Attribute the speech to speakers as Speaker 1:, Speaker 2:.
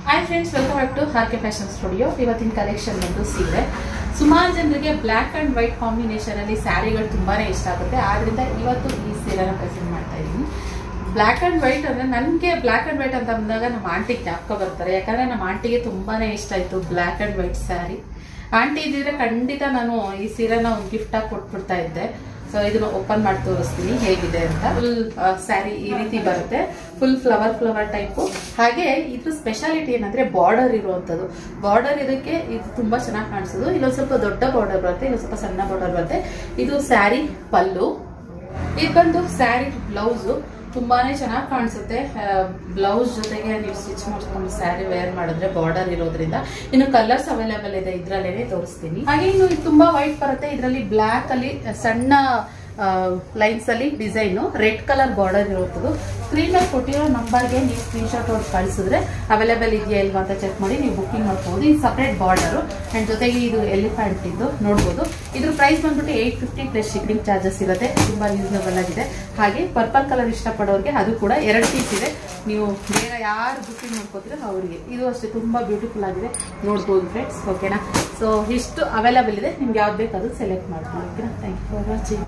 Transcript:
Speaker 1: hi friends welcome back to R K fashion studio ಇವತ್ತಿನ collection ಬಂದು ಸೀರೆ ಸುಮಾರು ಜನರಿಗೆ ಬ್ಲ್ಯಾಕ್ ಅಂಡ್ ವೈಟ್ ಕಾಂಬಿನೇಷನ್ ಅಲ್ಲಿ ಸ್ಯಾರಿಗಳು ತುಂಬಾನೇ ಇಷ್ಟ ಆಗುತ್ತೆ ಆದ್ರಿಂದ ಇವತ್ತು ಈ ಸೀರೆನ ಪ್ರೆಸೆಂಟ್ ಮಾಡ್ತಾ ಇದ್ದೀನಿ ಬ್ಲ್ಯಾಕ್ ಅಂಡ್ ವೈಟ್ ಅಂದ್ರೆ ನನಗೆ ಬ್ಲ್ಯಾಕ್ ಅಂಡ್ ವೈಟ್ ಅಂತ ಬಂದಾಗ ನಮ್ಮ ಆಂಟಿ ಜ್ಞಾಪಕ ಬರ್ತಾರೆ ಯಾಕಂದ್ರೆ ನಮ್ಮ ಆಂಟಿಗೆ ತುಂಬಾನೇ ಇಷ್ಟ ಆಯ್ತು black and white sari aunty ಇದ್ದಿದ್ರೆ ಖಂಡಿತ ನಾನು ಈ ಸೀರೆನ ಒಂದು ಗಿಫ್ಟ್ ಆಗಿ ಕೊಟ್ಬಿಡ್ತಾ ಇದ್ದೆ ಸೊ ಇದನ್ನ ಓಪನ್ ಮಾಡಿ ತೋರಿಸ್ತೀನಿ ಹೇಗಿದೆ ಅಂತ ಫುಲ್ ಸ್ಯಾರಿ ಈ ರೀತಿ ಬರುತ್ತೆ ಫುಲ್ ಫ್ಲವರ್ ಫ್ಲವರ್ ಟೈಪು ಹಾಗೆ ಇದ್ರ ಸ್ಪೆಷಾಲಿಟಿ ಏನಂದ್ರೆ ಬಾರ್ಡರ್ ಇರುವಂತದ್ದು ಬಾರ್ಡರ್ ಇದಕ್ಕೆ ಇದು ತುಂಬಾ ಚೆನ್ನಾಗಿ ಕಾಣಿಸೋದು ಇಲ್ಲೊಂದ್ ಸ್ವಲ್ಪ ದೊಡ್ಡ ಬಾರ್ಡರ್ ಬರುತ್ತೆ ಇಲ್ಲೊಂದ್ ಸ್ವಲ್ಪ ಸಣ್ಣ ಬಾರ್ಡರ್ ಬರುತ್ತೆ ಇದು ಸ್ಯಾರಿ ಪಲ್ಲು ಇದು ಬಂದು ಸ್ಯಾರಿ ಬ್ಲೌಸು ತುಂಬಾನೇ ಚೆನ್ನಾಗಿ ಕಾಣಿಸುತ್ತೆ ಬ್ಲೌಸ್ ಜೊತೆಗೆ ನೀವು ಸ್ಟಿಚ್ ಮಾಡಿಸ್ಕೊಂಡು ಸ್ಯಾರಿ ವೇರ್ ಮಾಡಿದ್ರೆ ಬಾರ್ಡರ್ ಇರೋದ್ರಿಂದ ಇನ್ನು ಕಲರ್ಸ್ ಅವೈಲೇಬಲ್ ಇದೆ ಇದ್ರಲ್ಲೇನೆ ತೋರಿಸ್ತೀನಿ ಹಾಗೆ ಇನ್ನು ಇದು ತುಂಬಾ ವೈಟ್ ಬರುತ್ತೆ ಇದರಲ್ಲಿ ಬ್ಲ್ಯಾಕ್ ಅಲ್ಲಿ ಸಣ್ಣ ಲೈನ್ಸ್ ಅಲ್ಲಿ ಡಿಸೈನು ರೆಡ್ ಕಲರ್ ಬಾರ್ಡರ್ ಇರುವಂಥದ್ದು ಸ್ಕ್ರೀನ್ ಮೇಲೆ ಕೊಟ್ಟಿರೋ ನಂಬರ್ಗೆ ನೀವು ಸ್ಕ್ರೀನ್ ಶಾಟ್ ಹೊಡೆದು ಕಳಿಸಿದ್ರೆ ಅವೈಲೇಬಲ್ ಇದೆಯಾ ಇಲ್ವಾ ಅಂತ ಚೆಕ್ ಮಾಡಿ ನೀವು ಬುಕಿಂಗ್ ಮಾಡ್ಬೋದು ಇದು ಸಪ್ರೇಟ್ ಬಾರ್ಡರ್ ಅಂಡ್ ಜೊತೆಗೆ ಇದು ಎಲಿಫೆಂಟ್ ಇದ್ದು ನೋಡ್ಬೋದು ಇದ್ರ ಪ್ರೈಸ್ ಬಂದ್ಬಿಟ್ಟು eight fifty plus shipping charges ಇರುತ್ತೆ ತುಂಬಾ ರೀಸನಬಲ್ ಆಗಿದೆ ಹಾಗೆ ಪರ್ಪಲ್ ಕಲರ್ ಇಷ್ಟಪಡೋರಿಗೆ ಅದು ಕೂಡ ಎರಡು ಪೀಸ್ ಇದೆ ನೀವು ಬೇರೆ ಯಾರು ಬುಕಿಂಗ್ ಮಾಡ್ಕೋತೀರೋ ಅವರಿಗೆ ಇದು ಅಷ್ಟೇ ತುಂಬಾ ಬ್ಯೂಟಿಫುಲ್ ಆಗಿದೆ ನೋಡ್ಬೋದು ಫ್ರೆಂಡ್ಸ್ ಓಕೆನಾ ಸೊ ಇಷ್ಟು ಅವೈಲೇಬಲ್ ಇದೆ ನಿಮ್ಗೆ ಯಾವ್ದು ಬೇಕು ಅದು ಸೆಲೆಕ್ಟ್ ಮಾಡ್ಕೊಳ್ಳಿ ಓಕೆನಾ ಥ್ಯಾಂಕ್ ಯು ಫಾರ್ ವಾಚಿಂಗ್